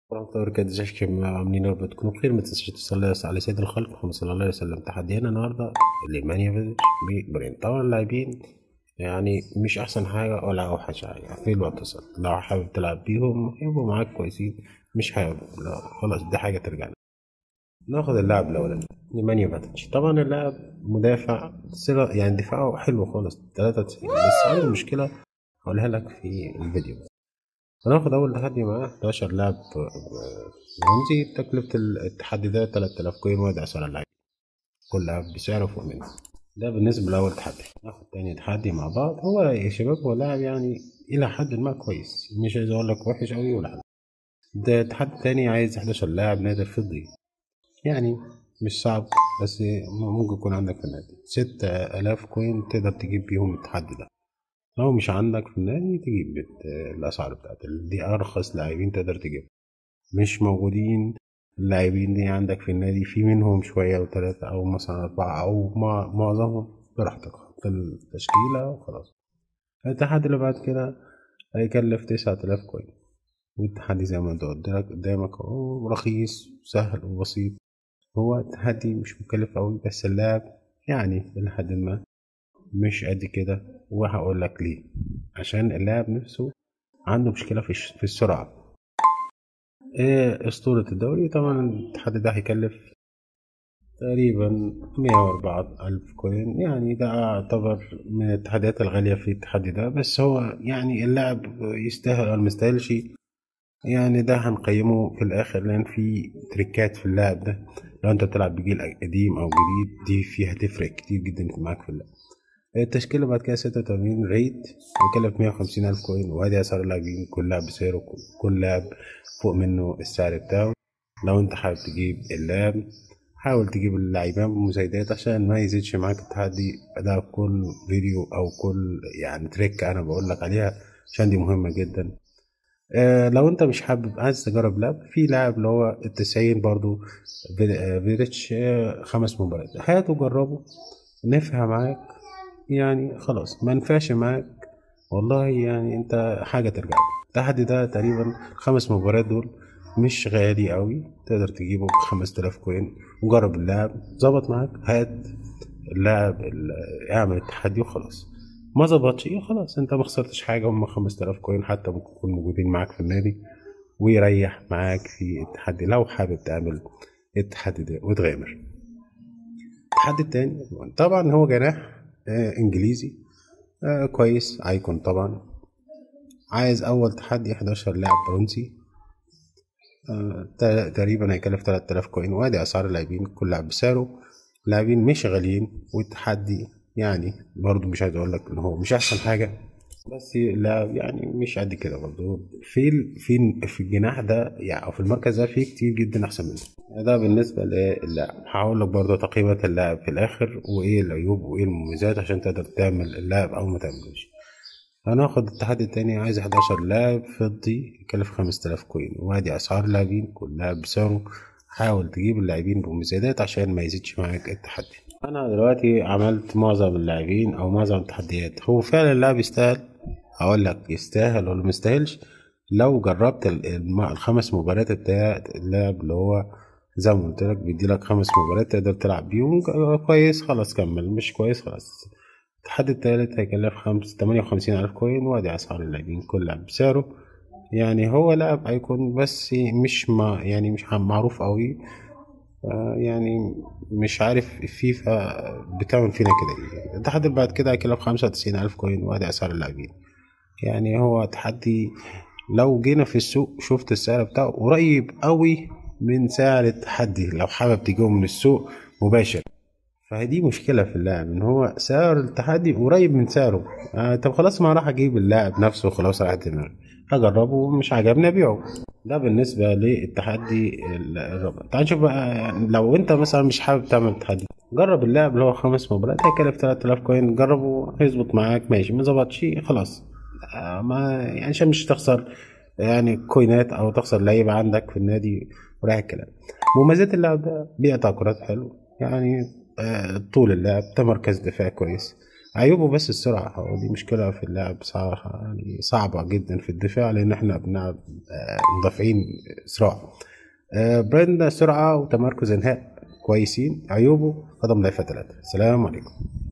ورحمة الله وبركاته ازيكم عاملين يا رب تكونوا بخير ما تنسوش تصلي على سيد الخلق محمد صلى الله عليه وسلم تحدينا النهارده لمانيا برين طبعا اللاعبين يعني مش احسن حاجة ولا اوحش حاجة في الوسط لو حابب تلعب بيهم يبقوا معاك كويسين مش حابب لا خلاص دي حاجة ترجع لك ناخد اللاعب الاولاني نيمانيا فاتش طبعا اللاعب مدافع سرعة يعني دفاعه حلو خالص 93 بس عنده مشكلة هقولها لك في الفيديو هناخد أول تحدي معاه 11 لاعب برونزي تكلفة التحدي ده 3000 كوين وادي عشرة على اللعيب كل لاعب بسعره فوق منه ده بالنسبة لأول تحدي ناخد تاني تحدي مع بعض هو يا شباب هو لاعب يعني إلى حد ما كويس مش عايز أقول لك وحش أوي ولا حاجة ده تحدي تاني عايز 11 لاعب نادي فضي يعني مش صعب بس ممكن يكون عندك في النادي ستة آلاف كوين تقدر تجيب بيهم التحدي ده لو مش عندك في النادي تجيب الأسعار بتاعت دي أرخص لاعبين تقدر تجيب مش موجودين اللاعبين دي عندك في النادي في منهم شوية أو ثلاثة أو مثلا أربعة أو معظمهم براحتك حط التشكيلة وخلاص التحدي اللي بعد كده هيكلف تسعة آلاف كوين والتحدي زي ما انت قلت لك قدامك اهو رخيص سهل وبسيط هو تحدي مش مكلف أوي بس اللاعب يعني إلى حد ما مش قد كده وهقول لك ليه عشان اللاعب نفسه عنده مشكلة في, في السرعة إيه أسطورة الدوري طبعا التحدي ده هيكلف تقريبا مية وأربعة ألف كوين يعني ده يعتبر من التحديات الغالية في التحدي ده بس هو يعني اللاعب يستاهل أو ميستاهلش يعني ده هنقيمه في الآخر لأن في تريكات في اللاعب ده لو أنت بتلعب بجيل قديم أو جديد دي فيها تفرق كتير جدا معاك في اللعب التشكيلة بعد كده ستة وتمانين ريت وكلف مية وخمسين ألف كوين وادي أسعار اللاعبين كل لاعب بسعره كل لاعب فوق منه السعر بتاعه لو أنت حابب تجيب اللاعب حاول تجيب اللاعبين بمزايدات عشان ما يزيدش معاك التحدي ده كل فيديو أو كل يعني تريك أنا بقول لك عليها عشان دي مهمة جدا آه لو انت مش حابب عايز تجرب لعب في لاعب اللي هو التسعين برضو فيريتش آه خمس مباريات هاته جربه نفع معاك يعني خلاص ما نفعش معاك والله يعني انت حاجة ترجع التحدي ده تقريبا خمس مباريات دول مش غالي قوي تقدر تجيبه بخمس تلاف كوين وجرب اللاعب ظبط معاك هات اللاعب اعمل التحدي وخلاص ما ظبطش ايه خلاص انت ما خسرتش حاجه هم 5000 كوين حتى ممكن يكونوا موجودين معاك في النادي ويريح معاك في التحدي لو حابب تعمل التحدي ده وتغامر التحدي التاني طبعا هو جناح آه انجليزي آه كويس ايكون طبعا عايز اول تحدي 11 لاعب برونزي آه تقريبا هيكلف 3000 كوين وادي اسعار اللاعبين كل لاعب بسعره لاعبين مش غاليين والتحدي يعني برضو مش عايز اقول لك ان هو مش احسن حاجه بس لا يعني مش قد كده برضو في في في الجناح ده يعني او في المركز ده في كتير جدا احسن منه ده بالنسبه للاعب هقول لك برضو تقييمات اللاعب في الاخر وايه العيوب وايه المميزات عشان تقدر تعمل اللاعب او ما تعملوش هناخد التحدي التاني عايز 11 لاعب فضي يكلف 5000 كوين وادي اسعار اللاعبين كل لاعب بسعره حاول تجيب اللاعبين بمزايدات عشان ما يزيدش معاك التحدي انا دلوقتي عملت معظم اللاعبين او معظم التحديات هو فعلا اللاعب يستاهل اقول لك يستاهل ولا مستاهلش لو جربت الخمس مباريات بتاعت اللاعب اللي هو زي ما قلت لك بيدي لك خمس مباريات تقدر تلعب بيهم كويس خلاص كمل مش كويس خلاص التحدي التالت هيكلف خمس تمانية وخمسين ألف كوين وادي أسعار اللاعبين كل لاعب بسعره يعني هو لاعب هيكون بس مش ما يعني مش معروف قوي يعني مش عارف فيفا بتعمل فينا كده ايه التحدي اللي بعد كده هيكلف خمسة وتسعين ألف كوين وادي أسعار اللاعبين يعني هو تحدي لو جينا في السوق شفت السعر بتاعه قريب قوي من سعر التحدي لو حابب تجيبه من السوق مباشر فدي مشكلة في اللاعب ان هو سعر التحدي قريب من سعره آه طب خلاص ما راح اجيب اللاعب نفسه خلاص راح دماغي هجربه مش عجبني ابيعه ده بالنسبة للتحدي الرابع تعال نشوف بقى لو انت مثلا مش حابب تعمل تحدي جرب اللاعب اللي هو خمس مباريات هيكلف 3000 كوين جربه هيظبط معاك ماشي ما ظبطش خلاص آه ما يعني عشان مش تخسر يعني كوينات او تخسر لعيبة عندك في النادي ورايح الكلام مميزات اللاعب ده بيقطع كرات حلو يعني آه طول اللعب تمركز دفاع كويس عيوبه بس السرعة هو دي مشكلة في اللعب صراحة يعني صعبة جدا في الدفاع لأن احنا بنلعب آه، مدافعين سرعة آه، بريندا سرعة وتمركز إنهاء كويسين عيوبه قدم ضعيفة ثلاثة السلام عليكم